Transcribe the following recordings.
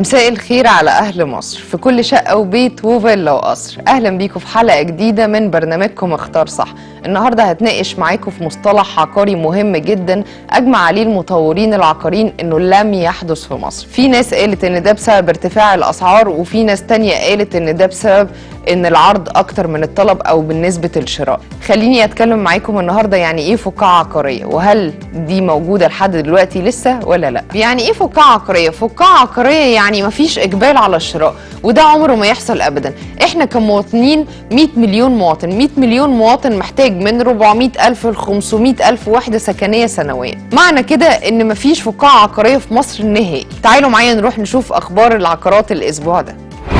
مساء الخير على أهل مصر في كل شقة وبيت وفيلا وقصر أهلا بيكم في حلقة جديدة من برنامجكم اختار صح النهاردة هتناقش معاكم في مصطلح عقاري مهم جدا أجمع عليه المطورين العقاريين إنه لم يحدث في مصر في ناس قالت إن ده بسبب ارتفاع الأسعار وفي ناس تانية قالت إن ده بسبب إن العرض أكتر من الطلب أو بالنسبة الشراء خليني أتكلم معاكم النهاردة يعني إيه فقاعة عقارية وهل دي موجودة لحد دلوقتي لسه ولا لا يعني إيه فقاعة عقارية فقاعة عقارية يعني مفيش إقبال على الشراء وده عمره ما يحصل أبدا إحنا كمواطنين 100 مليون مواطن 100 مليون مواطن محتاج من 400 ألف ل 500 ألف وحدة سكنية سنويا معنى كده إن مفيش فقاعة عقارية في مصر نهائي تعالوا معايا نروح نشوف أخبار العقارات الأسبوع ده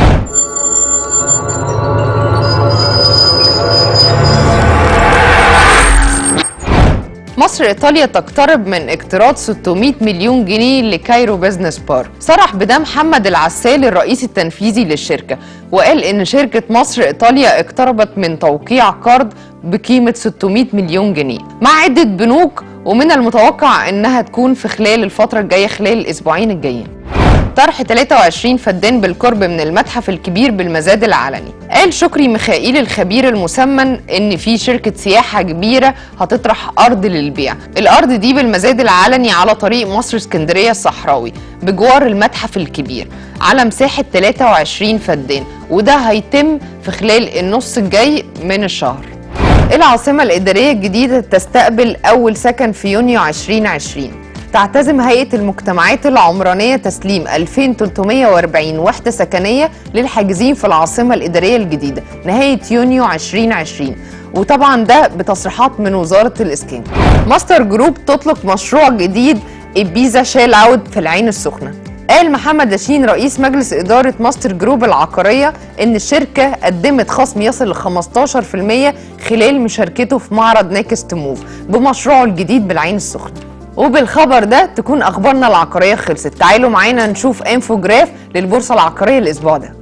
مصر ايطاليا تقترب من اقتراض 600 مليون جنيه لكايرو بزنس بار صرح بده محمد العسال الرئيس التنفيذي للشركه وقال ان شركه مصر ايطاليا اقتربت من توقيع قرض بقيمه 600 مليون جنيه مع عده بنوك ومن المتوقع انها تكون في خلال الفتره الجايه خلال الاسبوعين الجايين طرح 23 فدان بالقرب من المتحف الكبير بالمزاد العلني قال شكري ميخائيل الخبير المسمن ان في شركه سياحه كبيره هتطرح ارض للبيع الارض دي بالمزاد العلني على طريق مصر اسكندريه الصحراوي بجوار المتحف الكبير على مساحه 23 فدان وده هيتم في خلال النص الجاي من الشهر العاصمه الاداريه الجديده تستقبل اول سكن في يونيو 2020 تعتزم هيئة المجتمعات العمرانية تسليم 2340 وحدة سكنية للحاجزين في العاصمة الإدارية الجديدة نهاية يونيو 2020 وطبعا ده بتصريحات من وزارة الإسكان ماستر جروب تطلق مشروع جديد إبيزا شيل أوت في العين السخنة قال محمد لاشين رئيس مجلس إدارة ماستر جروب العقارية إن الشركة قدمت خصم يصل ل 15% خلال مشاركته في معرض نيكست موف بمشروعه الجديد بالعين السخنة وبالخبر ده تكون اخبارنا العقاريه خلصت تعالوا معانا نشوف انفوجراف للبورصه العقاريه الاسبوع ده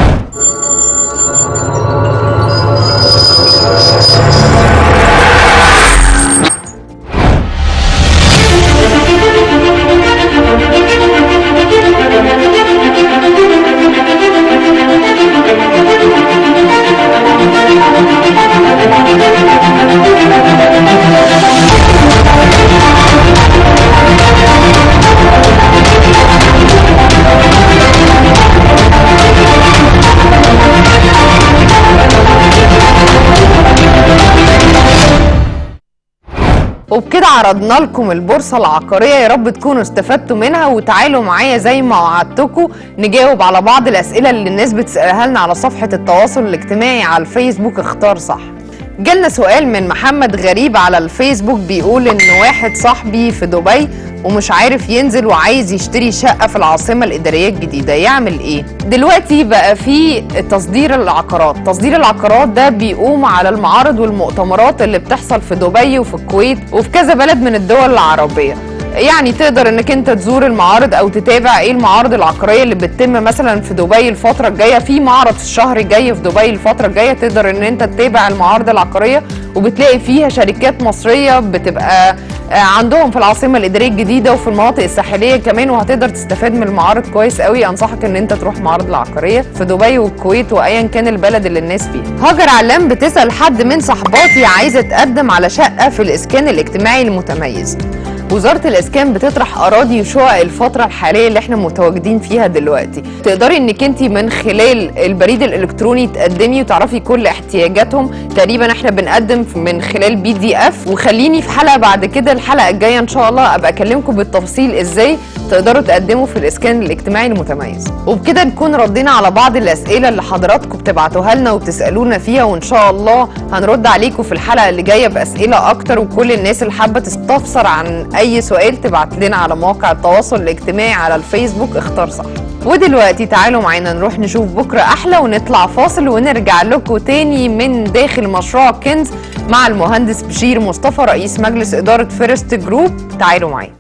وبكده عرضنا لكم البورصه العقاريه يا رب تكونوا استفدتوا منها وتعالوا معايا زي ما وعدتكم نجاوب على بعض الاسئله اللي الناس بتسالها لنا على صفحه التواصل الاجتماعي على الفيسبوك اختار صح جالنا سؤال من محمد غريب على الفيسبوك بيقول ان واحد صاحبي في دبي ومش عارف ينزل وعايز يشتري شقة في العاصمة الإدارية الجديدة يعمل إيه؟ دلوقتي بقى في تصدير العقارات تصدير العقارات ده بيقوم على المعارض والمؤتمرات اللي بتحصل في دبي وفي الكويت وفي كذا بلد من الدول العربية يعني تقدر انك انت تزور المعارض او تتابع ايه المعارض العقاريه اللي بتتم مثلا في دبي الفتره الجايه في معرض في الشهر الجاي في دبي الفتره الجايه تقدر ان انت تتابع المعارض العقاريه وبتلاقي فيها شركات مصريه بتبقى عندهم في العاصمه الاداريه الجديده وفي المناطق الساحليه كمان وهتقدر تستفاد من المعارض كويس قوي انصحك ان انت تروح معارض العقاريه في دبي والكويت وايا كان البلد اللي الناس فيها هاجر علام بتسال حد من صحباتي عايزه تقدم على شقه في الاسكان الاجتماعي المتميز وزارة الإسكان بتطرح أراضي وشقق الفترة الحالية اللي احنا متواجدين فيها دلوقتي تقدري إنك أنت من خلال البريد الإلكتروني تقدمي وتعرفي كل احتياجاتهم تقريبا احنا بنقدم من خلال بي دي اف وخليني في حلقة بعد كده الحلقة الجاية إن شاء الله أبقى أكلمكم بالتفصيل إزاي تقدروا تقدموا في الإسكان الاجتماعي المتميز وبكده نكون ردينا على بعض الأسئلة اللي حضراتكم بتبعتوها لنا وتسألونا فيها وإن شاء الله هنرد عليكم في الحلقة اللي جاية بأسئلة أكتر وكل الناس اللي حابة تستفسر عن اي سؤال تبعت لنا على مواقع التواصل الاجتماعي على الفيسبوك اختار صح ودلوقتي تعالوا معانا نروح نشوف بكرة أحلى ونطلع فاصل ونرجع لكم تاني من داخل مشروع كنز مع المهندس بشير مصطفى رئيس مجلس إدارة فيرست جروب تعالوا معايا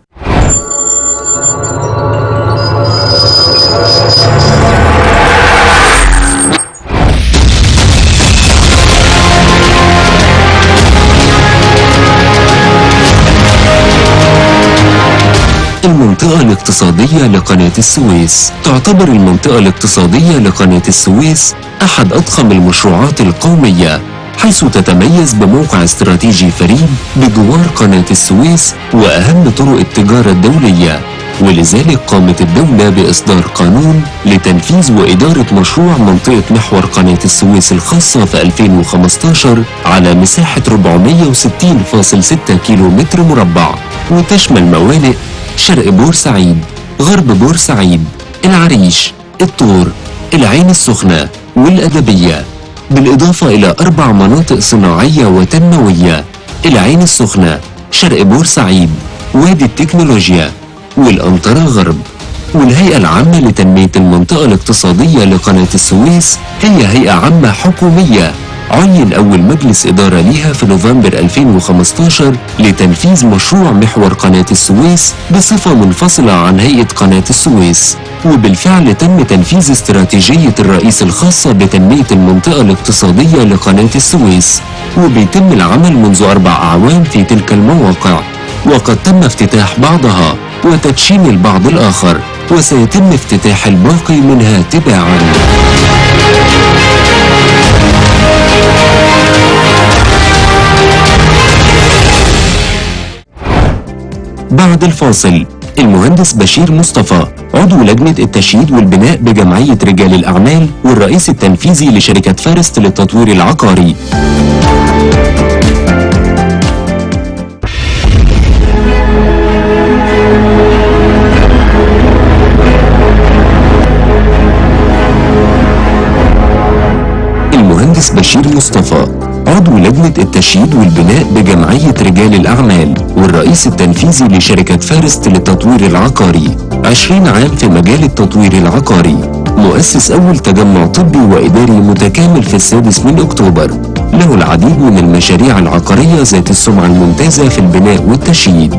المنطقة الاقتصادية لقناة السويس تعتبر المنطقة الاقتصادية لقناة السويس أحد أضخم المشروعات القومية حيث تتميز بموقع استراتيجي فريد بجوار قناة السويس وأهم طرق التجارة الدولية ولذلك قامت الدولة بإصدار قانون لتنفيذ وإدارة مشروع منطقة محور قناة السويس الخاصة في 2015 على مساحة 460.6 كيلو متر مربع وتشمل موانئ شرق بورسعيد غرب بورسعيد العريش الطور العين السخنة والأدبية بالإضافة إلى أربع مناطق صناعية وتنموية العين السخنة شرق بورسعيد وادي التكنولوجيا والأنطرة غرب والهيئة العامة لتنمية المنطقة الاقتصادية لقناة السويس هي هيئة عامة حكومية عين أول مجلس إدارة ليها في نوفمبر 2015 لتنفيذ مشروع محور قناة السويس بصفة منفصلة عن هيئة قناة السويس وبالفعل تم تنفيذ استراتيجية الرئيس الخاصة بتنمية المنطقة الاقتصادية لقناة السويس وبيتم العمل منذ أربع أعوام في تلك المواقع وقد تم افتتاح بعضها وتدشين البعض الآخر وسيتم افتتاح الباقي منها تباعاً بعد الفاصل المهندس بشير مصطفى عضو لجنة التشييد والبناء بجمعية رجال الأعمال والرئيس التنفيذي لشركة فارست للتطوير العقاري المهندس بشير مصطفى عضو لجنة التشييد والبناء بجمعية رجال الأعمال والرئيس التنفيذي لشركة فارست للتطوير العقاري 20 عام في مجال التطوير العقاري مؤسس أول تجمع طبي وإداري متكامل في السادس من أكتوبر له العديد من المشاريع العقارية ذات السمعة الممتازة في البناء والتشييد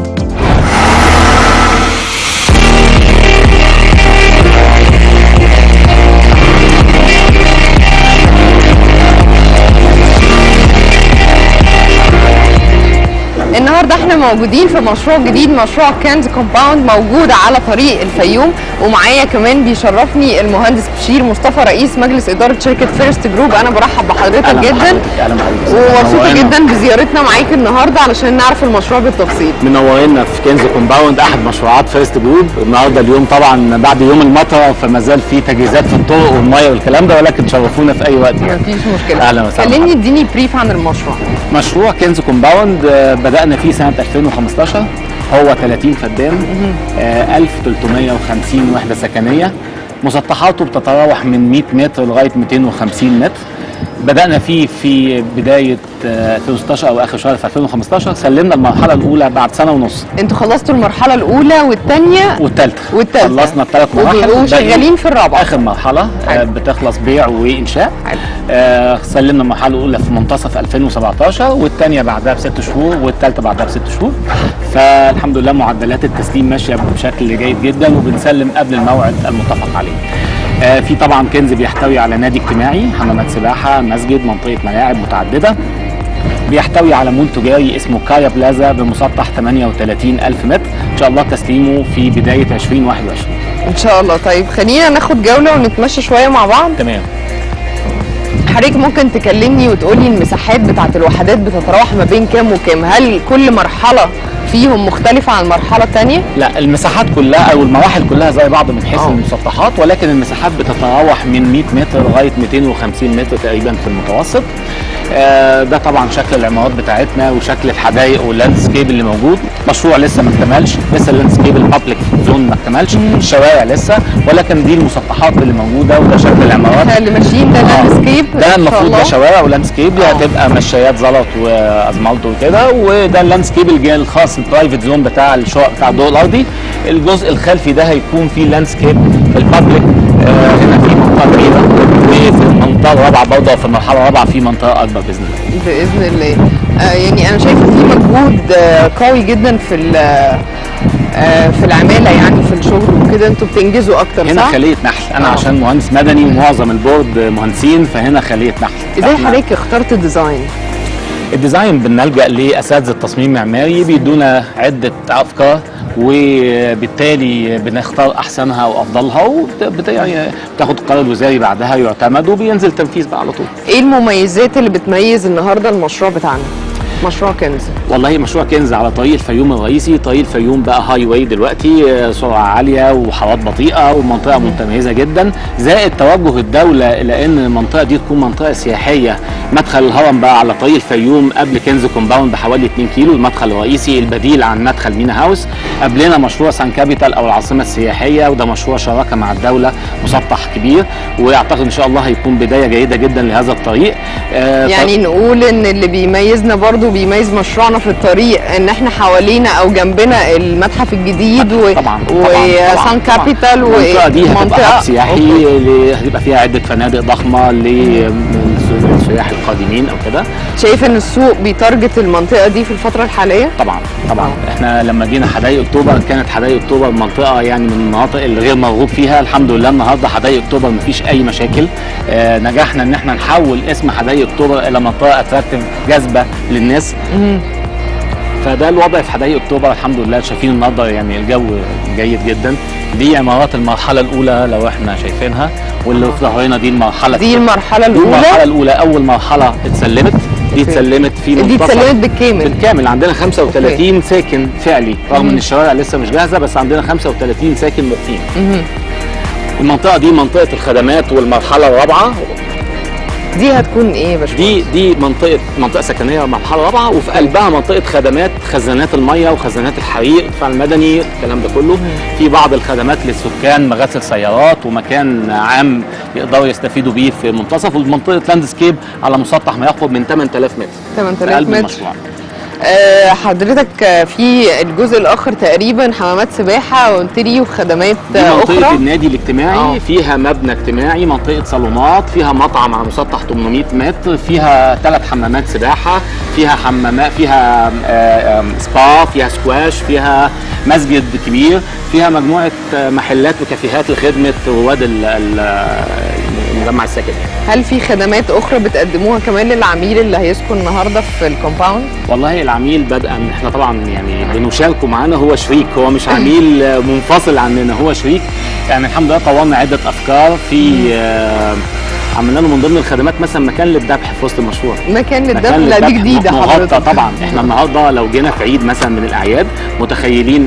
النهارده احنا موجودين في مشروع جديد مشروع كنز كومباوند موجود على طريق الفيوم ومعايا كمان بيشرفني المهندس بشير مصطفى رئيس مجلس اداره شركه فيرست جروب انا برحب بحضرتك أهلا جدا بحضرتك، أهلا بحضرتك. ومبسوطه منورنا. جدا بزيارتنا معاك النهارده علشان نعرف المشروع بالتفصيل منورنا في كنز كومباوند احد مشروعات فيرست جروب النهارده اليوم طبعا بعد يوم المطر فما زال في تجهيزات في الطرق والميه والكلام ده ولكن شرفونا في اي وقت يعني. مفيش مشكله أهلا وسهلا كلمني اديني بريف عن المشروع مشروع كنز كومباوند آه، بدأنا فيه سنة 2015 هو 30 فدان آه، 1350 وحدة سكنية مسطحاته بتتراوح من 100 متر لغاية 250 متر بدأنا فيه في بداية آه، 2016 أو آخر شهر في 2015 سلمنا المرحلة الأولى بعد سنة ونص انتوا خلصتوا المرحله الاولى والثانيه والثالثة والتالتة. خلصنا الثلاث مراحل وبقوا باقي شغالين في الرابعه اخر مرحله آه حلو. بتخلص بيع وانشاء حلو. آه سلمنا المرحله الاولى في منتصف 2017 والثانيه بعدها بست شهور والثالثه بعدها بست شهور فالحمد لله معدلات التسليم ماشيه بشكل جيد جدا وبنسلم قبل الموعد المتفق عليه آه في طبعا كنز بيحتوي على نادي اجتماعي حمامات سباحه مسجد منطقه ملاعب متعدده بيحتوي على مول تجاري اسمه كايا بلازا بمسطح 38 ألف متر إن شاء الله تسليمه في بداية 2021 ان شاء الله طيب خلينا ناخد جوله ونتمشى شويه مع بعض تمام حضرتك ممكن تكلمني وتقولي المساحات بتاعت الوحدات بتتراوح ما بين كام وكام هل كل مرحله فيهم مختلفه عن المرحله الثانيه لا المساحات كلها او المراحل كلها زي بعض من حيث آه. المسطحات ولكن المساحات بتتراوح من 100 متر لغايه 250 متر تقريبا في المتوسط آه، ده طبعا شكل العمارات بتاعتنا وشكل الحدائق واللاندسكيب اللي موجود مشروع لسه ما اكتملش لسه اللاندسكيب البابليك زون ما اكتملش الشوارع لسه ولكن دي المسطحات اللي موجوده وده شكل العمارات احنا اللي ماشيين ده لاندسكيب ده المفروض ده شوارع ولاندسكيب دي آه. هتبقى مشايات زلط وازمالت وكده وده اللاندسكيب الجاي الخاص البرايفت زون بتاع الشقق بتاع الدور الارضي الجزء الخلفي ده هيكون فيه لاندسكيب البابليك آه هنا في منطقه كبيره وفي المنطقه الرابعه برضه في المرحله الرابعه في منطقه اكبر باذن الله باذن الله آه يعني انا شايفه في مجهود آه قوي جدا في ال- آه في العماله يعني في الشغل وكده انتوا بتنجزوا اكتر هنا صح؟ خليه نحل انا آه. عشان مهندس مدني ومعظم البورد مهندسين فهنا خليه نحل ازاي فإحنا- حضرتك اخترت الديزاين؟ الديزاين بنلجا لاساتذه تصميم معماري بيدونا عده افكار وبالتالي بنختار احسنها وافضلها وبت يعني بتاخد القرار الوزاري بعدها يعتمد وبينزل تنفيذ بقى على طول ايه المميزات اللي بتميز النهارده المشروع بتاعنا مشروع كنز والله مشروع كنز على طريق الفيوم الرئيسي طريق الفيوم بقى هاي واي دلوقتي آه، سرعه عاليه وحارات بطيئه ومنطقه متميزه جدا زائد توجه الدوله الى ان المنطقه دي تكون منطقه سياحيه مدخل الهرم بقى على طريق الفيوم قبل كنز كومباوند بحوالي 2 كيلو المدخل الرئيسي البديل عن مدخل مينا هاوس قبلنا مشروع سان كابيتال او العاصمه السياحيه وده مشروع شراكه مع الدوله مسطح كبير واعتقد ان شاء الله هيكون بدايه جيده جدا لهذا الطريق آه، يعني نقول ان اللي بيميزنا برضو بيميز مشروعنا في الطريق ان احنا حوالينا او جنبنا المتحف الجديد و... طبعا وسان كابيتال المنطقه دي هتبقى ومنطقه هاب سياحي ل- هتبقى فيها عده فنادق ضخمه للسياح القادمين او كده شايف ان السوق بيتارجت المنطقه دي في الفتره الحاليه طبعا طبعا احنا لما جينا حدائق اكتوبر كانت حدائق اكتوبر منطقه يعني من المناطق اللي غير مرغوب فيها الحمد لله النهارده حدائق اكتوبر مفيش اي مشاكل آه نجحنا ان احنا نحول اسم حدائق اكتوبر الى منطقه اتراكتيف جاذبه للناس فده الوضع في حدائق اكتوبر الحمد لله شايفين النهارده يعني الجو جيد جدا دي عمارات المرحله الاولى لو احنا شايفينها واللي في ظهرنا دي المرحله دي المرحله دي المرحله الاولى الاولى اول مرحله اتسلمت دي أوكي. اتسلمت في دي منتصف اتسلمت بالكامل بالكامل عندنا 35 ساكن فعلي رغم مم. ان الشوارع لسه مش جاهزه بس عندنا 35 ساكن مقيم مهم. المنطقه دي منطقه الخدمات والمرحله الرابعه دي هتكون ايه يا باشمهندس دي دي منطقه منطقه سكنيه مرحله رابعه وفي قلبها منطقه خدمات خزانات الميه وخزانات الحريق الدفاع المدني الكلام ده كله في بعض الخدمات للسكان مغاسل سيارات ومكان عام يقدروا يستفيدوا بيه في منتصف ومنطقه لاندسكيب على مسطح ما يقرب من 8000 متر في 8000 قلب متر المشروع آه، حضرتك آه، في الجزء الاخر تقريبا حمامات سباحه قلت لي وخدمات دي آه، منطقة اخرى النادي الاجتماعي آه. فيها مبنى اجتماعي منطقة صالونات فيها مطعم على مسطح 800 متر فيها ثلاث حمامات سباحة فيها حمامات فيها آه، آم، سبا فيها سكواش فيها مسجد كبير فيها مجموعة آه، محلات وكافيهات لخدمة رواد ال- ال- المجمع السكني هل في خدمات اخرى بتقدموها كمان للعميل اللي هيسكن النهارده في الكومباوند والله العميل بدءا احنا طبعا يعني بنشاركه معانا هو شريك هو مش عميل آه، منفصل عننا هو شريك يعني الحمد لله طورنا عده افكار في آه، عملنا له من ضمن الخدمات مثلا مكان للذبح في وسط المشروع مكان للدفن مكان لا دي للذبح جديده مغطى حضرتك طبعا احنا النهارده لو جينا في عيد مثلا من الاعياد متخيلين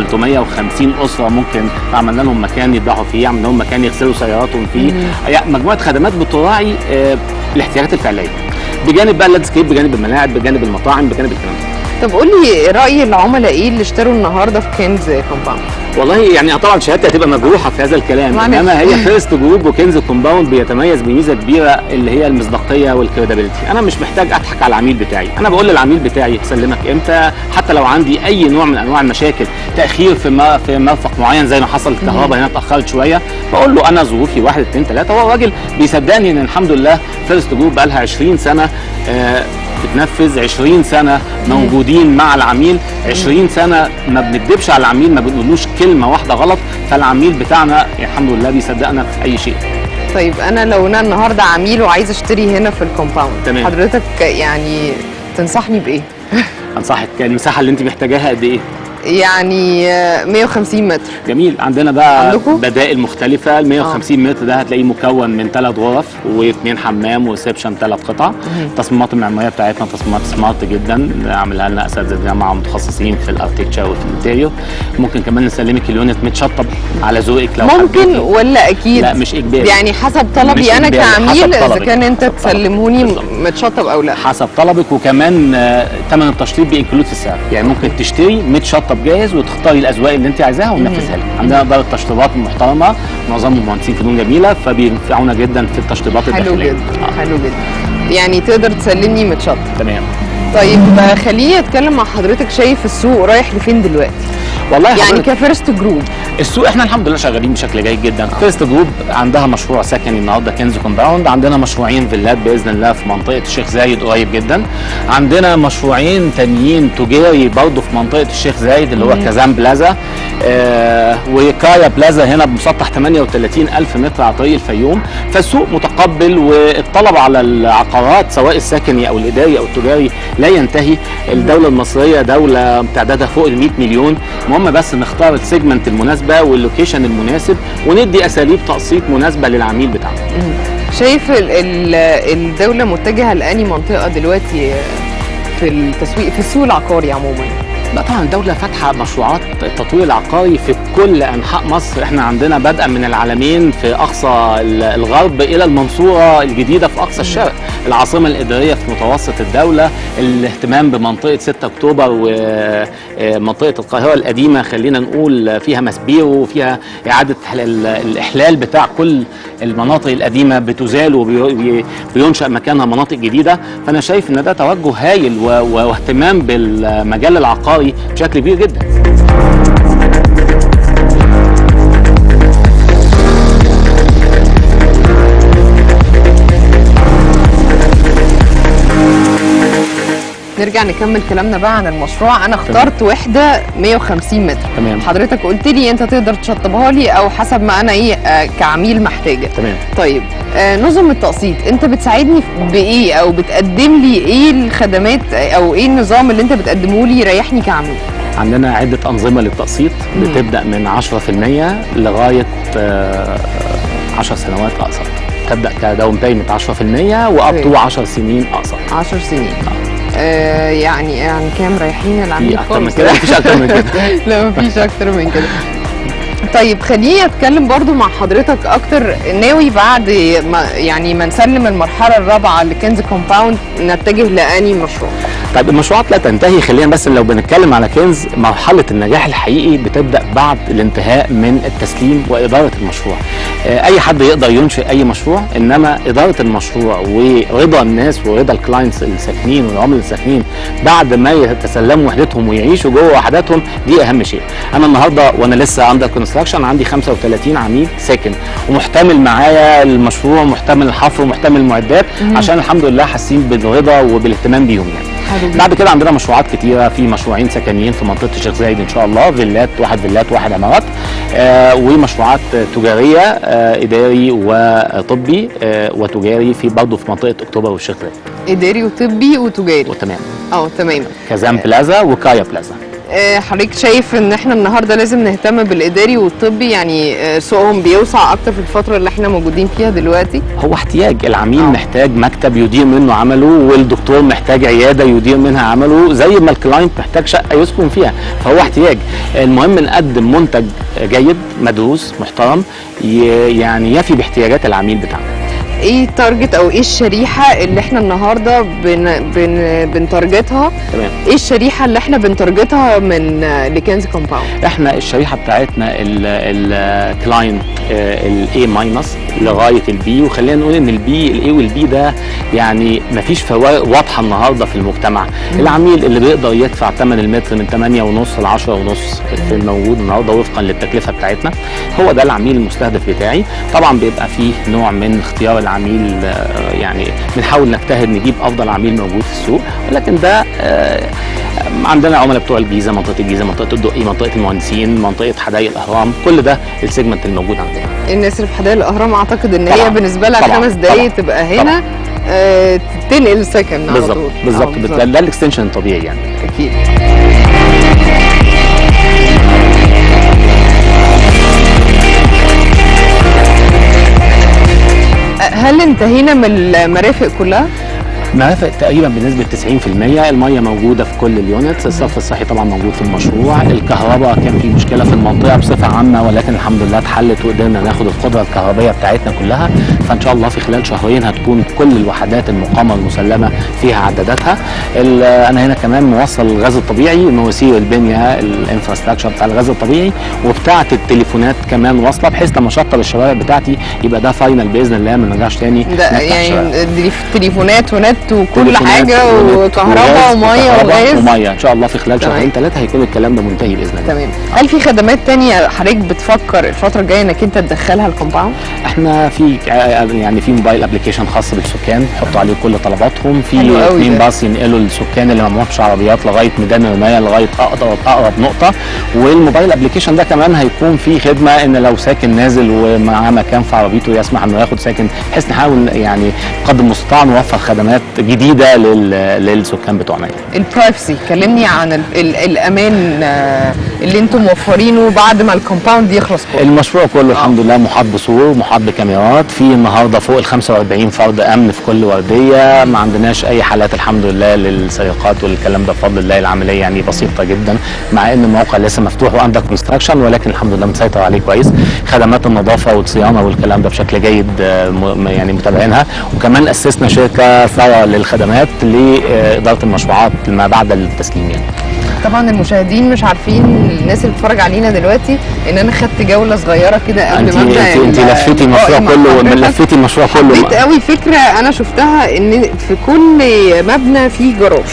1350 اسره ممكن عملنا لهم مكان يذبحوا فيه عملنا لهم مكان يغسلوا سياراتهم فيه يعني مجموعه خدمات بتراعي آه، الاحتياجات الفعليه بجانب بقى اللاندسكيب بجانب الملاعب بجانب المطاعم بجانب الكلام ده طب قول لي راي العملاء ايه اللي اشتروا النهارده في كنز كومباوند والله يعني طبعا شهادتي هتبقى مجروحه في هذا الكلام معلش. انما هي فيرست جروب وكنز كومباوند بيتميز بميزه كبيره اللي هي المصداقيه والكريديبيليتي انا مش محتاج اضحك على العميل بتاعي انا بقول للعميل بتاعي اسلمك امتى حتى لو عندي اي نوع من انواع المشاكل تاخير في ما في مرفق معين زي ما حصل الكهرباء هنا اتاخرت شويه بقول له انا ظروفي واحد اثنين ثلاثه هو الراجل بيصدقني ان الحمد لله فيرست جروب بقى لها 20 سنه آه بتنفذ 20 سنه موجودين مع العميل 20 سنه ما بنكذبش على العميل ما بنقولوش كلمه واحده غلط فالعميل بتاعنا الحمد لله بيصدقنا في اي شيء طيب انا لو انا النهارده عميل وعايز اشتري هنا في الكومباوند تمام. حضرتك يعني تنصحني بايه انصحك المساحه اللي انت محتاجاها قد ايه يعني آه، 150 متر جميل عندنا بقى عندكم؟ بدائل مختلفه ال 150 متر ده هتلاقيه مكون من ثلاث غرف واثنين حمام وريسبشن ثلاث قطع التصميمات المعماريه بتاعتنا تصميمات سمارت جدا عاملها لنا اساتذه جامعه متخصصين في الاركتشر وفي الانتيريور ممكن كمان نسلمك اليونت متشطب على ذوقك لو ممكن حبيتي. ولا اكيد لا مش اجباري يعني حسب طلبي مش انا إجباري، حسب كعميل اذا طلبك. كان انت حسب طلبك. تسلموني بالظبط. متشطب او لا حسب طلبك وكمان آه، ثمن التشطيب بينكلود في السعر يعني ممكن تشتري متشطب جاهز وتختاري الاذواق اللي انت عايزاها وننفذها لك عندنا اداره تشطيبات محترمه معظمهم مهندسين فنون جميله فبينفعونا جدا في التشطيبات حلو الداخليه جدا آه. حلو جدا يعني تقدر تسلمني متشطب تمام طيب خليني اتكلم مع حضرتك شايف السوق رايح لفين دلوقتي والله يعني حضرتك كفيرست جروب السوق احنا الحمد لله شغالين بشكل جيد جدا فيرست جروب عندها مشروع سكني النهارده كنز كومباوند عندنا مشروعين فيلات باذن الله في منطقه الشيخ زايد قريب جدا عندنا مشروعين تانيين تجاري برضه في منطقه الشيخ زايد اللي هو كازان بلازا آه وكايا بلازا هنا بمسطح 38 الف متر على طريق الفيوم فالسوق متقبل والطلب على العقارات سواء السكني او الاداري او التجاري لا ينتهي الدوله المصريه دوله تعدادها فوق ال 100 مليون المهم بس نختار السيجمنت المناسبه واللوكيشن المناسب وندي اساليب تقسيط مناسبه للعميل بتاعنا شايف ال- ال- الدولة متجهة لأني منطقة دلوقتي في التسويق في السوق العقاري عموما لا طبعا الدولة فاتحة مشروعات التطوير العقاري في كل أنحاء مصر احنا عندنا بدءا من العالمين في أقصى ال- الغرب إلى المنصورة الجديدة في أقصى الشرق العاصمة الإدارية في متوسط الدولة الاهتمام بمنطقة 6 أكتوبر ومنطقة القاهرة القديمة خلينا نقول فيها مسبير وفيها إعادة ال- الإحلال بتاع كل المناطق القديمة بتزال وبينشأ مكانها مناطق جديدة فأنا شايف إن ده توجه هايل و- و- واهتمام بالمجال العقاري بشكل كبير جدا نرجع نكمل كلامنا بقى عن المشروع انا اخترت وحده 150 متر تمام. حضرتك قلت لي انت تقدر تشطبها لي او حسب ما انا ايه آه، كعميل محتاجه تمام طيب آه، نظم التقسيط انت بتساعدني بايه او بتقدم لي ايه الخدمات او ايه النظام اللي انت بتقدمه لي يريحني كعميل عندنا عدة أنظمة للتقسيط بتبدأ من 10% لغاية آه، 10 سنوات أقسط تبدأ كداون بيمنت 10% وأب تو أوكي. 10 سنين أقسط 10 سنين آه يعني يعني كام رايحين العميل في أكتر من خالص. كده مفيش أكتر من كده لا مفيش اكتر من كده طيب خليني اتكلم برضو مع حضرتك اكتر ناوي بعد ما يعني ما نسلم المرحله الرابعه لكنز كومباوند نتجه لاني مشروع طيب المشروعات لا تنتهي خلينا بس لو بنتكلم على كنز مرحلة النجاح الحقيقي بتبدأ بعد الانتهاء من التسليم وإدارة المشروع آه، أي حد يقدر ينشئ أي مشروع إنما إدارة المشروع ورضا الناس ورضا الكلاينتس الساكنين والعملاء الساكنين بعد ما يتسلموا وحدتهم ويعيشوا جوه وحداتهم دي أهم شيء أنا النهاردة وأنا لسه أندر كونستراكشن عندي 35 عميل ساكن ومحتمل معايا المشروع محتمل الحفر ومحتمل المعدات عشان الحمد لله حاسين بالرضا وبالاهتمام بيهم يعني حلو جدا. بعد كده عندنا مشروعات كتيره في مشروعين سكنيين في منطقه الشيخ زايد ان شاء الله فيلات واحد فيلات واحد عمارات آه ومشروعات تجاريه آه اداري وطبي آه وتجاري في برضه في منطقه اكتوبر والشيخ زايد اداري وطبي وتجاري وتمام اه تمام كازان بلازا وكايا بلازا آه، حضرتك شايف ان احنا النهارده لازم نهتم بالاداري والطبي يعني آه، سوقهم بيوسع اكتر في الفتره اللي احنا موجودين فيها دلوقتي هو احتياج العميل آه. محتاج مكتب يدير منه عمله والدكتور محتاج عياده يدير منها عمله زي ما الكلاينت محتاج شقه يسكن فيها فهو احتياج المهم نقدم منتج جيد مدروس محترم ي- يعني يفي باحتياجات العميل بتاعنا ايه التارجت او ايه الشريحه اللي احنا النهارده بن بن بنتارجتها تمام ايه الشريحه اللي احنا بنتارجتها من آه، لكنز كومباوند احنا الشريحه بتاعتنا الكلاينت الاي ماينس لغايه البي وخلينا نقول ان البي الاي والبي ده يعني مفيش فوارق واضحه النهارده في المجتمع العميل اللي بيقدر يدفع ثمن المتر من 8 ونص ل 10 ونص في الموجود النهارده وفقا للتكلفه بتاعتنا هو ده العميل المستهدف بتاعي طبعا بيبقى فيه نوع من اختيار العميل آه، يعني بنحاول نجتهد نجيب افضل عميل موجود في السوق ولكن ده آه، عندنا عملاء بتوع الجيزه منطقه الجيزه منطقه الدقي منطقه المهندسين منطقه حدائق الاهرام كل ده السيجمنت الموجود عندنا الناس اللي في حدائق الاهرام اعتقد ان طبعاً، هي بالنسبه لها طبعاً، خمس دقايق طبعاً، تبقى هنا آه تنقل سكن على بالظبط طول بالظبط آه، ده, ده الاكستنشن الطبيعي يعني اكيد هل انتهينا من المرافق كلها؟ مرافق تقريبا بنسبه 90% الميه موجوده في كل اليونتس الصرف الصحي طبعا موجود في المشروع الكهرباء كان في مشكله في المنطقه بصفه عامه ولكن الحمد لله اتحلت وقدرنا ناخد القدره الكهربائيه بتاعتنا كلها فان شاء الله في خلال شهرين هتكون كل الوحدات المقامه المسلمه فيها عداداتها ال- انا هنا كمان موصل الغاز الطبيعي مواسير البنيه الانفراستراكشر بتاع الغاز الطبيعي وبتاعه التليفونات كمان واصله بحيث لما اشطب الشوارع بتاعتي يبقى ده فاينل باذن الله ما نرجعش تاني ده نفتح يعني شوارع. دي تليفونات ونت وكل تليفونات حاجه ونت وكهرباء وغاز وميه وكهرباء وغاز وميه ان شاء الله في خلال تمام. شهرين ثلاثه هيكون الكلام ده منتهي باذن الله تمام هل في خدمات تانية حضرتك بتفكر الفتره الجايه انك انت تدخلها الكومباوند احنا في يعني في موبايل ابلكيشن خاص بالسكان يحطوا عليه كل طلباتهم في حلو قوي اثنين ده. باص ينقلوا السكان اللي ما معهمش عربيات لغايه ميدان الرمايه لغايه اقرب اقرب نقطه والموبايل ابلكيشن ده كمان هيكون فيه خدمه ان لو ساكن نازل ومعاه مكان في عربيته يسمح انه ياخد ساكن بحيث نحاول يعني قدر المستطاع نوفر خدمات جديده لل- للسكان بتوعنا يعني. البرايفسي كلمني عن ال ال الامان آه، اللي انتم موفرينه بعد ما الكومباوند يخلص كله المشروع كله الحمد لله محاط بسور محاط بكاميرات في النهارده فوق ال 45 فرد امن في كل ورديه ما عندناش اي حالات الحمد لله للسرقات والكلام ده بفضل الله العمليه يعني بسيطه جدا مع ان الموقع لسه مفتوح واندر كونستراكشن ولكن الحمد لله مسيطر عليه كويس خدمات النظافه والصيانه والكلام ده بشكل جيد آه، م- يعني متابعينها وكمان اسسنا شركه ثروه للخدمات لاداره المشروعات ما بعد التسليم يعني طبعا المشاهدين مش عارفين الناس اللي بتتفرج علينا دلوقتي ان انا خدت جوله صغيره كده قبل انت ما ابدا انت, انت ال- لفيتي المشروع اللقاء مع كله حضرتك. لفيتي المشروع كله حبيت قوي فكره انا شفتها ان في كل مبنى فيه جراج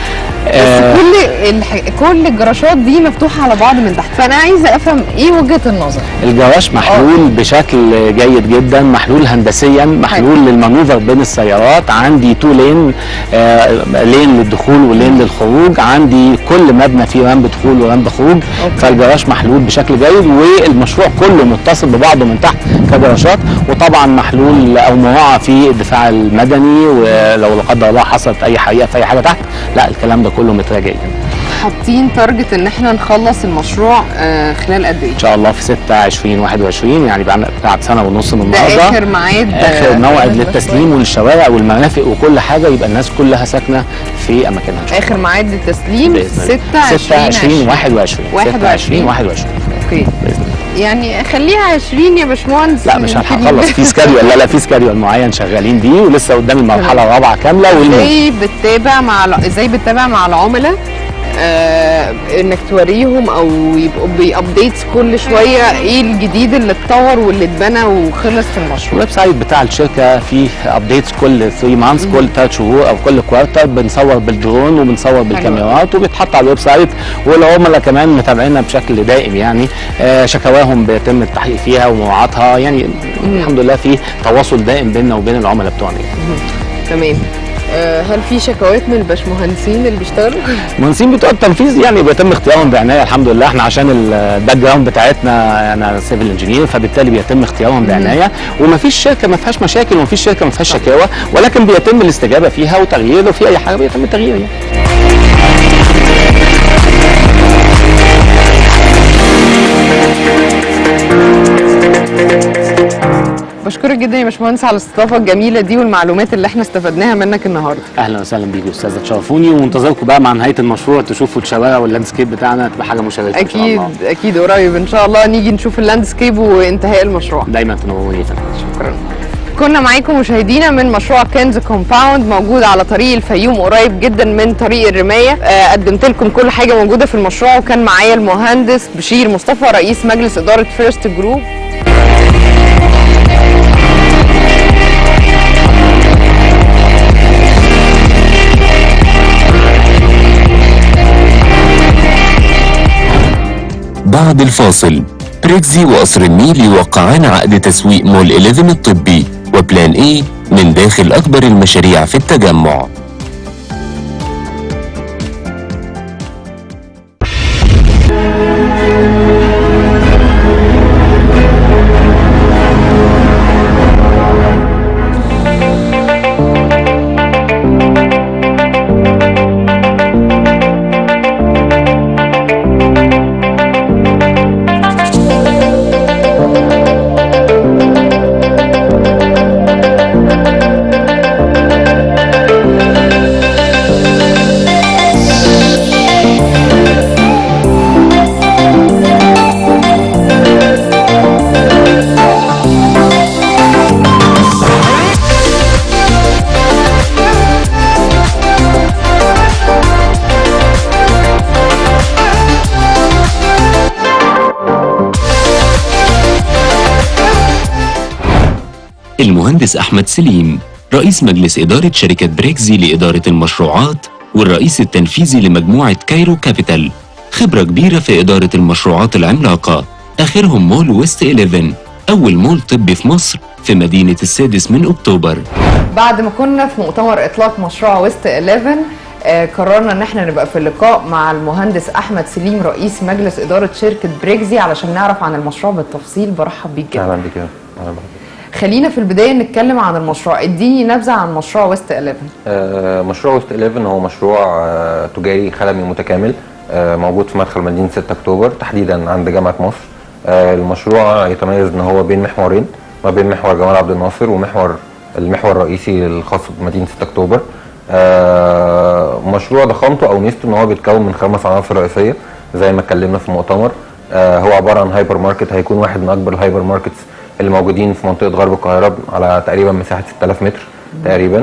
بس آه، كل الح... كل الجراشات دي مفتوحه على بعض من تحت فانا عايزه افهم ايه وجهه النظر الجواش محلول بشكل جيد جدا محلول هندسيا محلول للمانوفر بين السيارات عندي تو لين آه لين للدخول ولين للخروج عندي كل مبنى فيه رمب دخول ورمب خروج أوكي. فالجراج محلول بشكل جيد والمشروع كله متصل ببعضه من تحت كجراشات وطبعا محلول او مراعى في الدفاع المدني ولو لا قدر الله حصلت اي حريقه في اي حاجه تحت لا الكلام ده كله متراجع يعني. حاطين تارجت ان احنا نخلص المشروع آه خلال قد ايه ان شاء الله في 6 20 21 يعني بعد بعد سنه ونص من ده النهارده اخر ميعاد اخر آه، موعد بس للتسليم وللشوارع والمرافق وكل حاجه يبقى الناس كلها ساكنه في اماكنها ان شاء الله اخر ميعاد للتسليم بإذن 6 الله. 20 26 21 21. 26 21 اوكي باذن الله يعني خليها 20 يا باشمهندس لا مش يمكن هنخلص في سكادول لا لا في سكادول معين شغالين بيه ولسه قدامي المرحله الرابعه كامله والموت ازاي بتتابع مع الع- ازاي بتتابع مع العملاء آه انك توريهم او يبقوا بيابديتس كل شويه ايه الجديد اللي اتطور واللي اتبنى وخلص في المشروع الويب سايت بتاع الشركه فيه ابديتس كل 3 مانثs كل 3 شهور او كل كوارتر بنصور بالدرون وبنصور بالكاميرات وبيتحط على الويب سايت والعملاء كمان متابعينا بشكل دائم يعني آه شكاواهم بيتم التحقيق فيها ومراعاتها يعني الحمد لله في تواصل دائم بيننا وبين العملاء بتوعنا تمام آه هل في شكاوات من الباشمهندسين اللي بيشتغلوا؟ المهندسين بتوع التنفيذ يعني بيتم اختيارهم بعنايه الحمد لله احنا عشان الباك جراوند بتاعتنا انا سيفل انجينير فبالتالي بيتم اختيارهم بعنايه ومفيش شركه ما فيهاش مشاكل ومفيش شركه ما فيهاش شكاوى ولكن بيتم الاستجابه فيها وتغيير لو في اي حاجه بيتم التغيير يعني بشكرك جدا يا باشمهندس على الاستضافه الجميله دي والمعلومات اللي احنا استفدناها منك النهارده اهلا وسهلا بيك يا استاذه تشرفوني ومنتظركم بقى مع نهايه المشروع تشوفوا الشوارع واللاندسكيب بتاعنا تبقى حاجه مشرفه ان شاء اكيد الله اكيد قريب ان شاء الله نيجي نشوف اللاندسكيب وانتهاء المشروع دايما تنوروني يا فندم شكرا كنا معاكم مشاهدينا من مشروع كنز كومباوند موجود على طريق الفيوم قريب جدا من طريق الرمايه آه قدمت لكم كل حاجه موجوده في المشروع وكان معايا المهندس بشير مصطفى رئيس مجلس اداره فيرست جروب بعد الفاصل بريكزي وقصر النيل يوقعان عقد تسويق مول 11 الطبي وبلان اي من داخل أكبر المشاريع في التجمع المهندس أحمد سليم رئيس مجلس إدارة شركة بريكزي لإدارة المشروعات والرئيس التنفيذي لمجموعة كايرو كابيتال خبرة كبيرة في إدارة المشروعات العملاقة آخرهم مول ويست 11 أول مول طبي في مصر في مدينة السادس من أكتوبر بعد ما كنا في مؤتمر اطلاق مشروع ويست 11 آه، قررنا ان احنا نبقى في لقاء مع المهندس احمد سليم رئيس مجلس اداره شركه بريكزي علشان نعرف عن المشروع بالتفصيل برحب بيك جدا اهلا بك يا اهلا بك خلينا في البدايه نتكلم عن المشروع اديني نبذه عن مشروع ويست 11 آه، مشروع وست 11 هو مشروع آه، تجاري خدمي متكامل آه، موجود في مدخل مدينه 6 اكتوبر تحديدا عند جامعه مصر آه، المشروع يتميز ان هو بين محورين ما بين محور جمال عبد الناصر ومحور المحور الرئيسي الخاص بمدينه 6 اكتوبر آه، مشروع ضخامته او ميزته ان هو بيتكون من خمس عناصر رئيسيه زي ما اتكلمنا في المؤتمر آه، هو عباره عن هايبر ماركت هيكون واحد من اكبر الهايبر ماركتس اللي موجودين في منطقه غرب القاهره على تقريبا مساحه 6000 متر تقريبا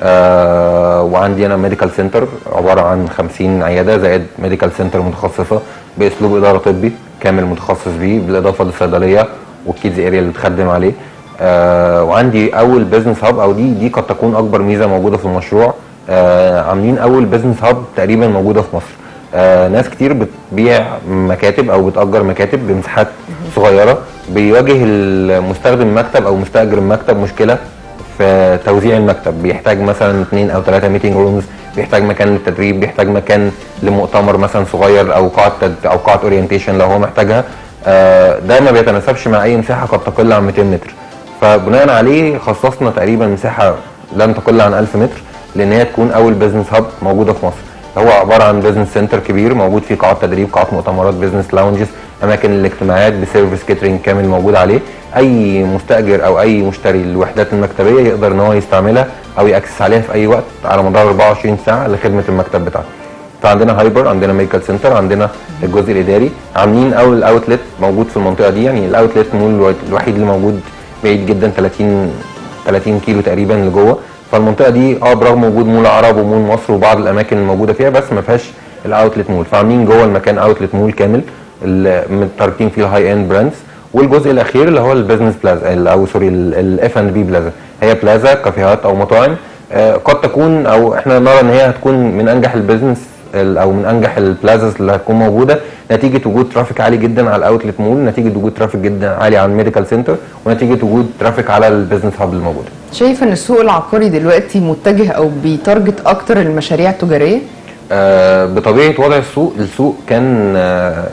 آه وعندي انا ميديكال سنتر عباره عن 50 عياده زائد ميديكال سنتر متخصصه باسلوب اداره طبي كامل متخصص بيه بالاضافه للصيدليه والكيدز اريا اللي بتخدم عليه آه وعندي اول بزنس هاب او دي دي قد تكون اكبر ميزه موجوده في المشروع آه عاملين اول بزنس هاب تقريبا موجوده في مصر آه ناس كتير بتبيع مكاتب او بتأجر مكاتب بمساحات صغيره بيواجه المستخدم مكتب او مستاجر المكتب مشكله في توزيع المكتب بيحتاج مثلا اثنين او ثلاثه ميتنج رومز بيحتاج مكان للتدريب بيحتاج مكان لمؤتمر مثلا صغير او قاعه تد... او قاعه اورينتيشن لو هو محتاجها آه ده ما بيتناسبش مع اي مساحه قد تقل عن 200 متر فبناء عليه خصصنا تقريبا مساحه لن تقل عن 1000 متر لان هي تكون اول بزنس هاب موجوده في مصر هو عباره عن بزنس سنتر كبير موجود فيه قاعات تدريب قاعات مؤتمرات بزنس لاونجز اماكن الاجتماعات بسيرفيس كيترينج كامل موجود عليه اي مستاجر او اي مشتري للوحدات المكتبيه يقدر ان هو يستعملها او ياكسس عليها في اي وقت على مدار 24 ساعه لخدمه المكتب بتاعته فعندنا هايبر عندنا ميديكال سنتر عندنا الجزء الاداري عاملين اول اوتلت موجود في المنطقه دي يعني الاوتلت مول الوحيد اللي موجود بعيد جدا 30 30 كيلو تقريبا لجوه فالمنطقه دي اه برغم وجود مول عرب ومول مصر وبعض الاماكن الموجوده فيها بس ما فيهاش الاوتلت مول فعاملين جوه المكان اوتلت مول كامل متاركين فيه الهاي اند براندز والجزء الاخير اللي هو البيزنس بلازا او سوري الاف اند بي بلازا هي بلازا كافيهات او مطاعم آه، قد تكون او احنا نرى ان هي هتكون من انجح البيزنس ال- او من انجح البلازاز اللي هتكون موجوده نتيجه وجود ترافيك عالي جدا على الاوتلت مول نتيجه وجود ترافيك جدا عالي على الميديكال سنتر ونتيجه وجود ترافيك على البيزنس هاب الموجوده شايف ان السوق العقاري دلوقتي متجه او بيتارجت اكتر المشاريع التجاريه آه، بطبيعه وضع السوق السوق كان آه،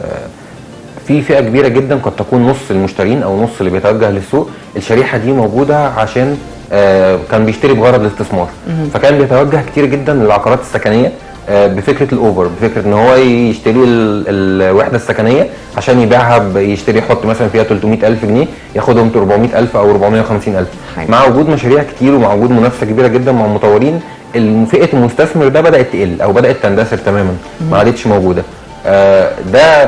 في فئه كبيره جدا قد تكون نص المشترين او نص اللي بيتوجه للسوق الشريحه دي موجوده عشان آه، كان بيشتري بغرض الاستثمار فكان بيتوجه كتير جدا للعقارات السكنيه آه، بفكره الاوفر بفكره ان هو يشتري ال- الوحده السكنيه عشان يبيعها ب- يشتري يحط مثلا فيها 300000 جنيه ياخدهم 400000 او 450000 حلو. مع وجود مشاريع كتير ومع وجود منافسه كبيره جدا مع المطورين الم- فئه المستثمر ده بدات تقل او بدات تندثر تماما ما عادتش موجوده آه، ده